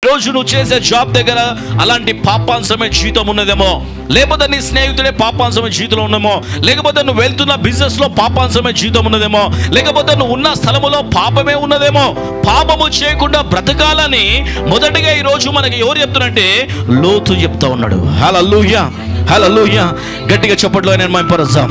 రోజు నువ్వు చేసే జాబ్ దగ్గర అలాంటి పాపాంశమే జీవితం ఉన్నదేమో లేకపోతే నీ స్నేహితుడే పాపాంశమే జీవితంలో ఉన్నమో లేకపోతే నువ్వు వెళ్తున్న బిజినెస్ లో పాపాంశమే జీవితం ఉన్నదేమో లేకపోతే నువ్వు ఉన్న స్థలములో పాపమే ఉన్నదేమో పాపము చేయకుండా బ్రతకాలని మొదటిగా ఈ రోజు మనకి ఎవరు చెప్తున్నంటే లోతు చెప్తా ఉన్నాడు హలలుయ హలలుయ గట్టిగా చెప్పట్లో నేను మైపరచాం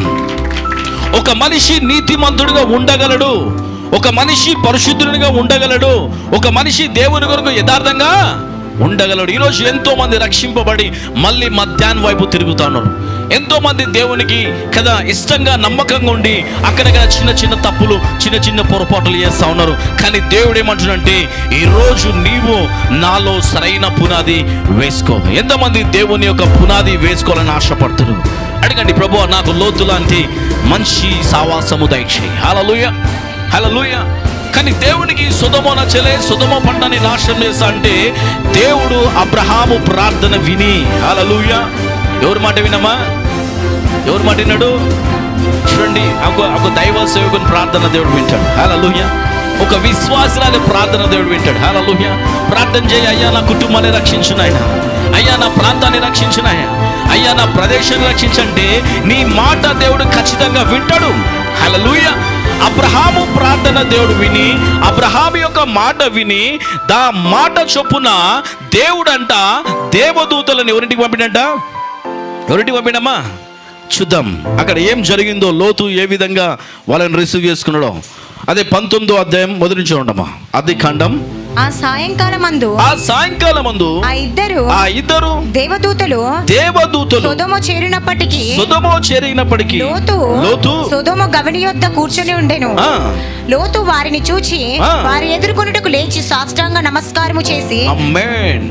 ఒక మనిషి నీతిమంతుడిగా ఉండగలడు ఒక మనిషి పరిశుద్ధుడిగా ఉండగలడు ఒక మనిషి దేవుని కొరకు యథార్థంగా ఉండగలడు ఈరోజు ఎంతో మంది రక్షింపబడి మళ్ళీ మధ్యాహ్నం వైపు తిరుగుతా ఉన్నారు ఎంతో మంది దేవునికి కదా ఇష్టంగా నమ్మకంగా ఉండి అక్కడక్కడ చిన్న చిన్న తప్పులు చిన్న చిన్న పొరపాట్లు చేస్తా ఉన్నారు కానీ దేవుడు ఏమంటున్నంటే ఈరోజు నీవు నాలో సరైన పునాది వేసుకో ఎంతమంది దేవుని యొక్క పునాది వేసుకోవాలని ఆశపడుతున్నారు అడగండి ప్రభు నాకు లోతు లాంటి మంచి సావాసము దయచేయి హలలుయ హలలుయ కానీ దేవునికి సుధమో నచ్చలే సుధమో పంటని నాశనం చేస్తా అంటే దేవుడు అబ్రహాము ప్రార్థన విని హలలుయ ఎవరి మాట వినమా ఎవరి మాట విన్నాడు చూడండి ఒక ఒక దైవ సేవకుని ప్రార్థన దేవుడు వింటాడు హలలుయ ఒక విశ్వాసరాలి ప్రార్థన దేవుడు వింటాడు హలలుయ ప్రార్థన చేయి అయ్యా నా కుటుంబాన్ని రక్షించిన ఆయన అయ్యా నా ప్రాంతాన్ని రక్షించిన ఆయన అయ్యా నా ప్రదేశాన్ని రక్షించంటే నీ మాట దేవుడు ఖచ్చితంగా వింటాడు హలలుయ అబ్రహాము ప్రార్థన దేవుడు విని అబ్రహాము యొక్క మాట విని దా మాట చొప్పున దేవుడంట దేవదూతలను ఎవరింటికి పంపిడంట ఎవరింటికి పంపిడమ్మా చూద్దాం అక్కడ ఏం జరిగిందో లోతు ఏ విధంగా వాళ్ళని రిసీవ్ చేసుకున్నాడో అదే పంతొమ్మిదో అధ్యాయం మొదటి నుంచి ఉండమ్మా అది ఖండం ఆ సాయంకాలం మందు ఆ సాయంకాలం మందు ఆ ఇద్దరు ఆ ఇద్దరు దేవదూతలు దేవదూతలు సొదొమ చేరినప్పటికీ సుధమో చేరినప్పటికీ లోతు లోతు సొదొమ గవని యొద్ద కూర్చొని ఉండెను ఆ, లోతు వారిని చూచి ఆ. వారి ఎదుర్కొనుటకు లేచి సాష్టాంగ నమస్కారము చేసి అమ్మేన్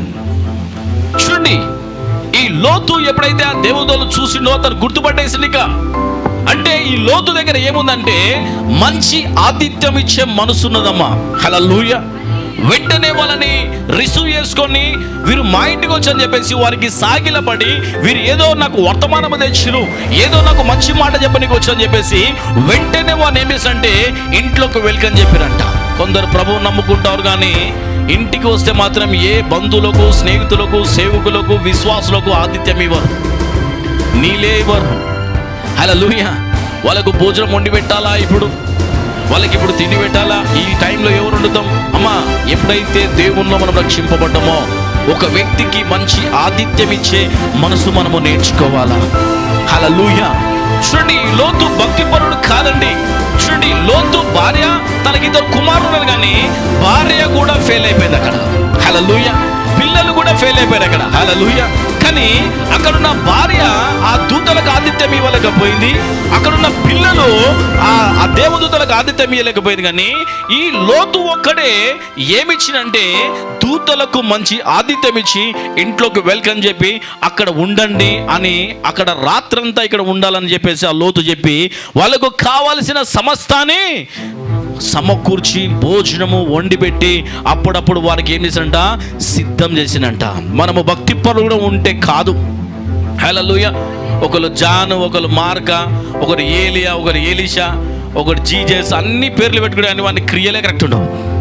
చూడండి ఈ లోతు ఎప్పుడైతే ఆ దేవదూతలు చూసిండో అతను గుర్తుపట్టేసింది ఇక అంటే ఈ లోతు దగ్గర ఏముందంటే మంచి ఆతిథ్యం ఇచ్చే మనసున్నదమ్మా హలలుయ వెంటనే వాళ్ళని రిసీవ్ చేసుకొని వీరు మా ఇంటికి వచ్చని చెప్పేసి వారికి సాగిలపడి వీరు ఏదో నాకు వర్తమానం తెచ్చిరు ఏదో నాకు మంచి మాట చెప్పనికి వచ్చని చెప్పేసి వెంటనే వాడిని ఏం చేసంటే ఇంట్లోకి వెల్కమ్ చెప్పారంట కొందరు ప్రభువు నమ్ముకుంటారు కానీ ఇంటికి వస్తే మాత్రం ఏ బంధువులకు స్నేహితులకు సేవకులకు విశ్వాసులకు ఆతిథ్యం ఇవ్వరు నీలే ఇవ్వరు అలా వాళ్ళకు భోజనం వండి పెట్టాలా ఇప్పుడు వాళ్ళకి ఇప్పుడు తిండి పెట్టాలా ఈ టైంలో ఎవరు వండుతాం అమ్మా ఎప్పుడైతే దేవుణ్ణి మనం రక్షింపబడ్డామో ఒక వ్యక్తికి మంచి ఆతిథ్యం ఇచ్చే మనసు మనము నేర్చుకోవాలా అలా చూడండి ఈ లోతు భక్తిపరుడు కాదండి చూడండి లోతు భార్య తనకి ఇద్దరు కుమారులు ఉన్నారు కానీ భార్య కూడా ఫెయిల్ అయిపోయింది అక్కడ హలలుయ పిల్లలు కూడా ఫెయిల్ అయిపోయారు అక్కడ హలలుయ కానీ అక్కడున్న భార్య ఆ దూతలకు ఆతిథ్యం ఇవ్వలేకపోయింది అక్కడున్న పిల్లలు ఆ ఆ దేవదూతలకు ఆతిథ్యం ఇవ్వలేకపోయింది కానీ ఈ లోతు ఒక్కడే ఏమిచ్చినంటే దూతలకు మంచి ఆతిథ్యం ఇచ్చి ఇంట్లోకి వెల్కమ్ చెప్పి అక్కడ ఉండండి అని అక్కడ రాత్రంతా ఇక్కడ ఉండాలని చెప్పేసి ఆ లోతు చెప్పి వాళ్ళకు కావలసిన సమస్తాన్ని సమకూర్చి భోజనము వండి పెట్టి అప్పుడప్పుడు వారికి ఏం చేసినంట సిద్ధం చేసినంట మనము భక్తి పరులు ఉంటే కాదు హలలుయ ఒకరు జాన్ ఒకరు మార్క ఒకరు ఏలియా ఒకరు ఏలిషా ఒకరు జీజస్ అన్ని పేర్లు పెట్టుకుని వాడిని క్రియలే కరెక్ట్ ఉండవు